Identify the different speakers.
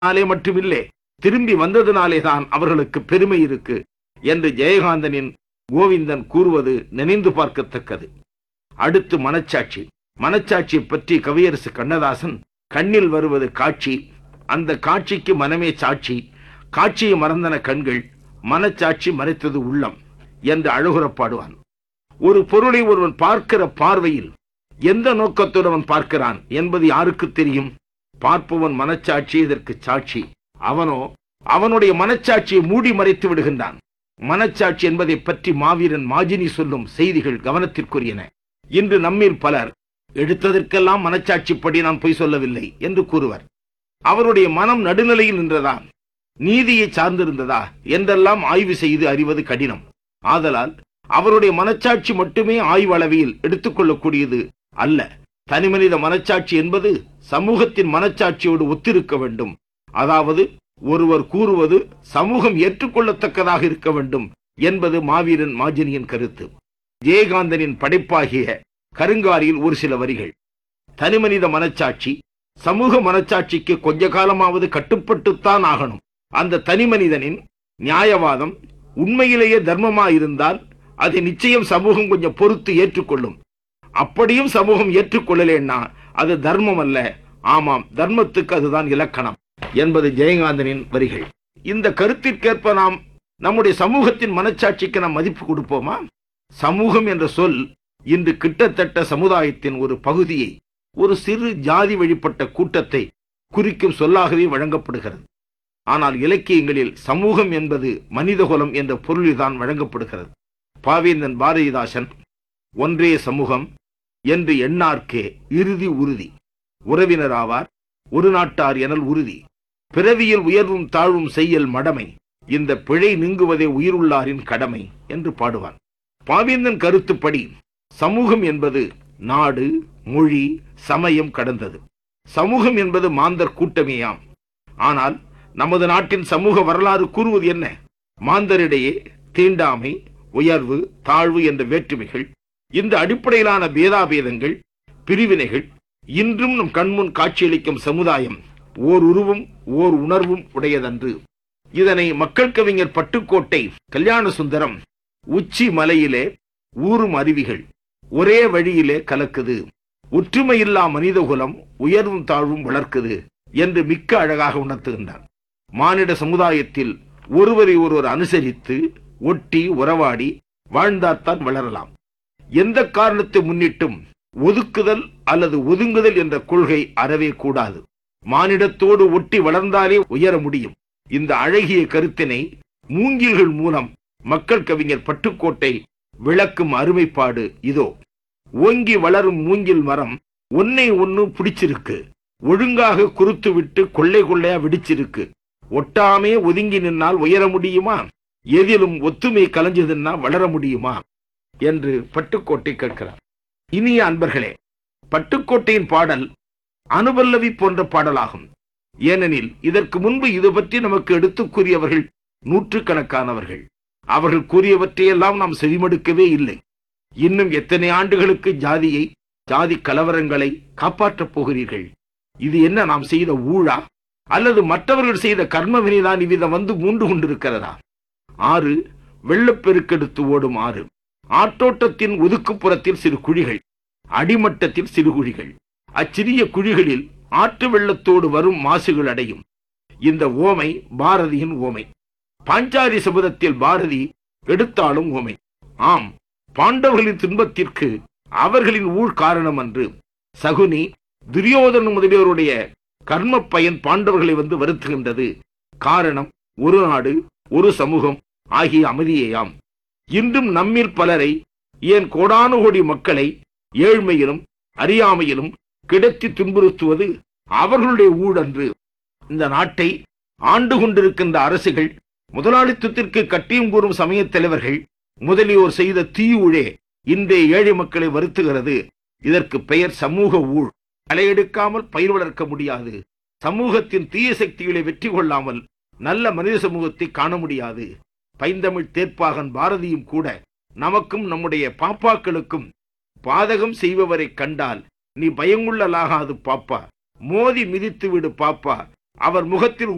Speaker 1: நாளே மட்டுமில்லை திரும்பி வந்ததினாலேதான் அவர்களுக்கு பெருமை இருக்கு என்று ஜெயகாந்தனின் கோவிந்தன் கூறுவது நினைந்து பார்க்கத்தக்கது அடுத்து மனச்சாட்சி மனச்சாட்சியை பற்றி கவியரசு கண்ணதாசன் கண்ணில் வருவது காட்சி அந்த காட்சிக்கு மனமே சாட்சி காட்சியை மறந்தன கண்கள் மனச்சாட்சி மறைத்தது உள்ளம் என்று அழகுறப் பாடுவான் ஒரு பொருளை ஒருவன் பார்க்கிற பார்வையில் எந்த நோக்கத்தோடு அவன் பார்க்கிறான் என்பது யாருக்கு தெரியும் பார்ப்பவன் மனச்சாட்சி இதற்கு சாட்சி அவனோ அவனுடைய மனச்சாட்சியை மூடி மறைத்து விடுகின்றான் மனச்சாட்சி என்பதை பற்றி மாவீரன் மாஜினி சொல்லும் செய்திகள் கவனத்திற்குரியன இன்று நம்மில் பலர் எடுத்ததற்கெல்லாம் மனச்சாட்சிப்படி நான் பொய் சொல்லவில்லை என்று கூறுவர் அவருடைய மனம் நடுநிலையில் நின்றதா நீதியை சார்ந்திருந்ததா என்றெல்லாம் ஆய்வு செய்து அறிவது கடினம் ஆதலால் அவருடைய மனச்சாட்சி மட்டுமே ஆய்வளவில் எடுத்துக்கொள்ளக்கூடியது அல்ல தனிமனித மனச்சாட்சி என்பது சமூகத்தின் மனச்சாட்சியோடு ஒத்திருக்க வேண்டும் அதாவது ஒருவர் கூறுவது சமூகம் ஏற்றுக்கொள்ளத்தக்கதாக இருக்க வேண்டும் என்பது மாவீரன் மாஜினியின் கருத்து ஜெயகாந்தனின் படைப்பாகிய கருங்காரியில் ஒரு சில வரிகள் தனிமனித மனச்சாட்சி சமூக மனச்சாட்சிக்கு கொஞ்ச காலமாவது கட்டுப்பட்டுத்தான் ஆகணும் அந்த தனிமனிதனின் நியாயவாதம் உண்மையிலேயே தர்மமா இருந்தால் அதை நிச்சயம் சமூகம் கொஞ்சம் பொறுத்து ஏற்றுக்கொள்ளும் அப்படியும் சமூகம் ஏற்றுக்கொள்ளலேன்னா அது தர்மம் அல்ல ஆமாம் தர்மத்துக்கு அதுதான் இலக்கணம் என்பது ஜெயகாந்தனின் வரிகள் இந்த கருத்திற்கேற்ப நாம் நம்முடைய சமூகத்தின் மனச்சாட்சிக்கு நாம் மதிப்பு கொடுப்போமா சமூகம் என்ற சொல் இன்று கிட்டத்தட்ட சமுதாயத்தின் ஒரு பகுதியை ஒரு சிறு ஜாதி வழிபட்ட கூட்டத்தை குறிக்கும் சொல்லாகவே வழங்கப்படுகிறது ஆனால் இலக்கியங்களில் சமூகம் என்பது மனிதகுலம் என்ற பொருளில்தான் வழங்கப்படுகிறது பாவேந்தன் பாரதிதாசன் ஒன்றே சமூகம் என்று எண்ணார்க்கே இறுதி உறுதி உறவினராவார் ஒரு நாட்டார் எனல் உறுதி பிறவியில் உயர்வும் தாழ்வும் செய்யல் மடமை இந்த பிழை நீங்குவதே உயிருள்ளாரின் கடமை என்று பாடுவான் பாவேந்தன் கருத்துப்படி சமூகம் என்பது நாடு மொழி சமயம் கடந்தது சமூகம் என்பது மாந்தர் கூட்டமேயாம் ஆனால் நமது நாட்டின் சமூக வரலாறு கூறுவது என்ன மாந்தரிடையே தீண்டாமை உயர்வு தாழ்வு என்ற வேற்றுமைகள் இந்த அடிப்படையிலான பேதாபேதங்கள் பிரிவினைகள் இன்றும் நம் கண்முன் காட்சியளிக்கும் சமுதாயம் ஓர் உருவும் ஓர் உணர்வும் உடையதன்று இதனை மக்கள் கவிஞர் பட்டுக்கோட்டை கல்யாண சுந்தரம் உச்சி மலையிலே ஊறும் அருவிகள் ஒரே வழியிலே கலக்குது ஒற்றுமையில்லா மனிதகுலம் உயர்வும் தாழ்வும் வளர்க்குது என்று மிக்க அழகாக உணர்த்துகின்றார் மானிட சமுதாயத்தில் ஒருவரை ஒருவர் அனுசரித்து ஒட்டி உறவாடி வாழ்ந்தால்தான் வளரலாம் எந்த காரணத்தை முன்னிட்டும் ஒதுக்குதல் அல்லது ஒதுங்குதல் என்ற கொள்கை அறவே கூடாது மானிடத்தோடு ஒட்டி வளர்ந்தாலே உயர முடியும் இந்த அழகிய கருத்தினை மூங்கில்கள் மூலம் மக்கள் கவிஞர் பட்டுக்கோட்டை விளக்கும் அருமைப்பாடு இதோ ஓங்கி வளரும் மூங்கில் மரம் ஒன்னை ஒன்னு பிடிச்சிருக்கு ஒழுங்காக குறுத்து விட்டு கொள்ளை கொள்ளையா விடிச்சிருக்கு ஒட்டாமே ஒதுங்கி நின்னால் உயர முடியுமா எதிலும் ஒத்துமை கலைஞ்சதுன்னா வளர முடியுமா என்று பட்டுக்கோட்டை கேட்கிறார் இனிய அன்பர்களே பட்டுக்கோட்டையின் பாடல் அனுபல்லவி போன்ற பாடலாகும் ஏனெனில் இதற்கு முன்பு இது பற்றி நமக்கு எடுத்துக் கூறியவர்கள் நூற்றுக்கணக்கானவர்கள் அவர்கள் கூறியவற்றையெல்லாம் நாம் செவிமடுக்கவே இல்லை இன்னும் எத்தனை ஆண்டுகளுக்கு ஜாதியை ஜாதி கலவரங்களை காப்பாற்றப் போகிறீர்கள் இது என்ன நாம் செய்த ஊழா அல்லது மற்றவர்கள் செய்த கர்ம வினைதான் இவ்விதம் வந்து மூண்டு கொண்டிருக்கிறதா ஆறு வெள்ளப்பெருக்கெடுத்து ஓடும் ஆறு ஆட்டோட்டத்தின் ஒதுக்குப்புறத்தில் சிறு குழிகள் அடிமட்டத்தில் சிறு குழிகள் அச்சிறிய குழிகளில் ஆற்று வெள்ளத்தோடு வரும் மாசுகள் அடையும் இந்த ஓமை பாரதியின் ஓமை பாஞ்சாரி சபதத்தில் பாரதி எடுத்தாலும் ஓமை ஆம் பாண்டவர்களின் துன்பத்திற்கு அவர்களின் ஊழ் காரணம் அன்று சகுனி துரியோதன முதலியோருடைய கர்ம பயன் பாண்டவர்களை வந்து வருத்துகின்றது காரணம் ஒரு நாடு ஒரு சமூகம் ஆகிய அமைதியேயாம் இன்றும் நம்மில் பலரை ஏன் கோடானு கோடி மக்களை ஏழ்மையிலும் அறியாமையிலும் கிடத்தி துன்புறுத்துவது அவர்களுடைய ஊழன்று இந்த நாட்டை ஆண்டு கொண்டிருக்கின்ற அரசுகள் முதலாளித்துவத்திற்கு கட்டியம் கூறும் சமய தலைவர்கள் முதலியோர் செய்த தீயூழே இன்றைய ஏழை மக்களை வருத்துகிறது இதற்கு பெயர் சமூக ஊழ் களையெடுக்காமல் பயிர் வளர்க்க முடியாது சமூகத்தின் தீய சக்திகளை வெற்றி கொள்ளாமல் நல்ல மனித சமூகத்தை காண முடியாது பைந்தமிழ் தேர்ப்பாகன் பாரதியும் கூட நமக்கும் நம்முடைய பாப்பாக்களுக்கும் பாதகம் செய்பவரை கண்டால் நீ பயங்குள்ளலாகாது பாப்பா மோதி மிதித்து விடு பாப்பா அவர் முகத்தில்